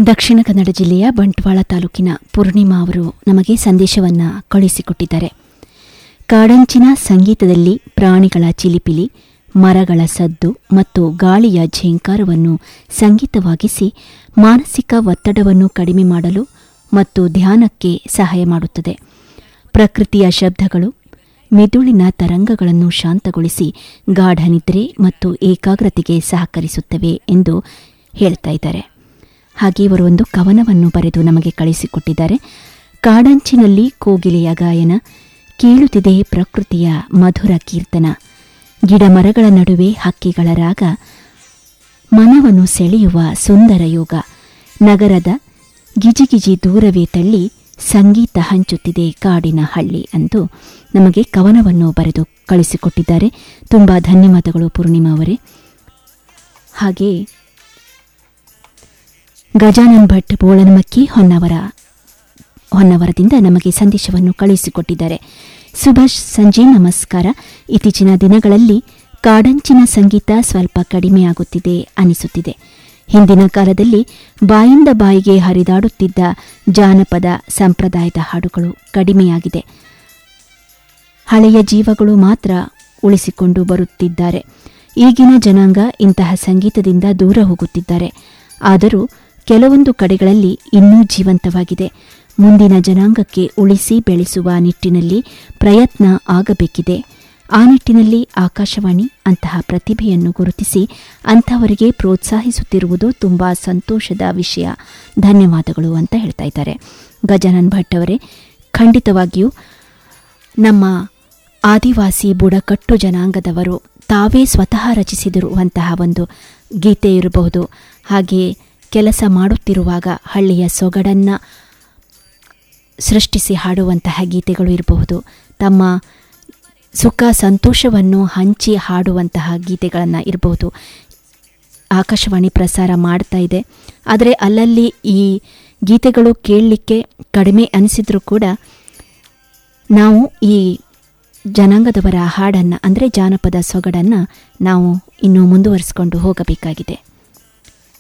ದಕ್ಷಿಣ ಕನ್ನಡ ಜಿಲ್ಲೆಯ ಬಂಟ್ವಾಳ ತಾಲೂಕಿನ ಪೂರ್ಣಿಮಾ ಅವರು ನಮಗೆ ಸಂದೇಶವನ್ನು ಕಳುಹಿಸಿಕೊಟ್ಟಿದ್ದಾರೆ ಕಾಡಂಚಿನ ಸಂಗೀತದಲ್ಲಿ ಪ್ರಾಣಿಗಳ ಚಿಲಿಪಿಲಿ ಮರಗಳ ಸದ್ದು ಮತ್ತು ಗಾಳಿಯ ಝೇಂಕಾರವನ್ನು ಸಂಗೀತವಾಗಿಸಿ ಮಾನಸಿಕ ಒತ್ತಡವನ್ನು ಕಡಿಮೆ ಮಾಡಲು ಮತ್ತು ಧ್ಯಾನಕ್ಕೆ ಸಹಾಯ ಮಾಡುತ್ತದೆ ಪ್ರಕೃತಿಯ ಶಬ್ದಗಳು ಮೆದುಳಿನ ತರಂಗಗಳನ್ನು ಶಾಂತಗೊಳಿಸಿ ಗಾಢ ನಿದ್ರೆ ಮತ್ತು ಏಕಾಗ್ರತೆಗೆ ಸಹಕರಿಸುತ್ತವೆ ಎಂದು ಹೇಳ್ತಾ ಇದ್ದಾರೆ ಹಾಗೆ ಇವರು ಒಂದು ಕವನವನ್ನು ಬರೆದು ನಮಗೆ ಕಳಿಸಿಕೊಟ್ಟಿದ್ದಾರೆ ಕಾಡಂಚಿನಲ್ಲಿ ಕೋಗಿಲೆಯ ಗಾಯನ ಕೇಳುತ್ತಿದೆ ಪ್ರಕೃತಿಯ ಮಧುರ ಕೀರ್ತನ ಗಿಡಮರಗಳ ನಡುವೆ ಹಕ್ಕಿಗಳ ರಾಗ ಮನವನ್ನು ಸೆಳೆಯುವ ಸುಂದರ ಯೋಗ ನಗರದ ಗಿಜಿಗಿಜಿ ದೂರವೇ ತಳ್ಳಿ ಸಂಗೀತ ಹಂಚುತ್ತಿದೆ ಕಾಡಿನ ಹಳ್ಳಿ ಎಂದು ನಮಗೆ ಕವನವನ್ನು ಬರೆದು ಕಳಿಸಿಕೊಟ್ಟಿದ್ದಾರೆ ತುಂಬ ಧನ್ಯವಾದಗಳು ಪೂರ್ಣಿಮಾ ಅವರೇ ಹಾಗೆ ಗಜಾನನ್ ಭಟ್ ಬೋಳನಮಕ್ಕಿ ಹೊನ್ನವರ ಹೊನ್ನವರದಿಂದ ನಮಗೆ ಸಂದೇಶವನ್ನು ಕಳುಹಿಸಿಕೊಟ್ಟಿದ್ದಾರೆ ಸುಭಾಷ್ ಸಂಜೆ ನಮಸ್ಕಾರ ಇತ್ತೀಚಿನ ದಿನಗಳಲ್ಲಿ ಕಾಡಂಚಿನ ಸಂಗೀತ ಸ್ವಲ್ಪ ಕಡಿಮೆಯಾಗುತ್ತಿದೆ ಅನಿಸುತ್ತಿದೆ ಹಿಂದಿನ ಕಾಲದಲ್ಲಿ ಬಾಯಿಂದ ಬಾಯಿಗೆ ಹರಿದಾಡುತ್ತಿದ್ದ ಜಾನಪದ ಸಂಪ್ರದಾಯದ ಹಾಡುಗಳು ಕಡಿಮೆಯಾಗಿದೆ ಹಳೆಯ ಜೀವಗಳು ಮಾತ್ರ ಉಳಿಸಿಕೊಂಡು ಬರುತ್ತಿದ್ದಾರೆ ಈಗಿನ ಜನಾಂಗ ಇಂತಹ ಸಂಗೀತದಿಂದ ದೂರ ಹೋಗುತ್ತಿದ್ದಾರೆ ಆದರೂ ಕೆಲವೊಂದು ಕಡೆಗಳಲ್ಲಿ ಇನ್ನೂ ಜೀವಂತವಾಗಿದೆ ಮುಂದಿನ ಜನಾಂಗಕ್ಕೆ ಉಳಿಸಿ ಬೆಳೆಸುವ ನಿಟ್ಟಿನಲ್ಲಿ ಪ್ರಯತ್ನ ಆಗಬೇಕಿದೆ ಆ ನಿಟ್ಟಿನಲ್ಲಿ ಆಕಾಶವಾಣಿ ಅಂತಹ ಪ್ರತಿಭೆಯನ್ನು ಗುರುತಿಸಿ ಅಂಥವರಿಗೆ ಪ್ರೋತ್ಸಾಹಿಸುತ್ತಿರುವುದು ತುಂಬ ಸಂತೋಷದ ವಿಷಯ ಧನ್ಯವಾದಗಳು ಅಂತ ಹೇಳ್ತಾ ಇದ್ದಾರೆ ಗಜಾನನ್ ಭಟ್ ಅವರೇ ಖಂಡಿತವಾಗಿಯೂ ನಮ್ಮ ಆದಿವಾಸಿ ಬುಡಕಟ್ಟು ಜನಾಂಗದವರು ತಾವೇ ಸ್ವತಃ ರಚಿಸಿದಿರುವಂತಹ ಒಂದು ಗೀತೆ ಇರಬಹುದು ಹಾಗೆ ಕೆಲಸ ಮಾಡುತ್ತಿರುವಾಗ ಹಳ್ಳಿಯ ಸೊಗಡನ್ನು ಸೃಷ್ಟಿಸಿ ಹಾಡುವಂತಹ ಗೀತೆಗಳು ಇರಬಹುದು ತಮ್ಮ ಸುಖ ಸಂತೋಷವನ್ನು ಹಂಚಿ ಹಾಡುವಂತಹ ಗೀತೆಗಳನ್ನು ಇರಬಹುದು ಆಕಾಶವಾಣಿ ಪ್ರಸಾರ ಮಾಡ್ತಾ ಇದೆ ಆದರೆ ಅಲ್ಲಲ್ಲಿ ಈ ಗೀತೆಗಳು ಕೇಳಲಿಕ್ಕೆ ಕಡಿಮೆ ಅನಿಸಿದರೂ ಕೂಡ ನಾವು ಈ ಜನಾಂಗದವರ ಹಾಡನ್ನು ಅಂದರೆ ಜಾನಪದ ಸೊಗಡನ್ನು ನಾವು ಇನ್ನೂ ಮುಂದುವರಿಸಿಕೊಂಡು ಹೋಗಬೇಕಾಗಿದೆ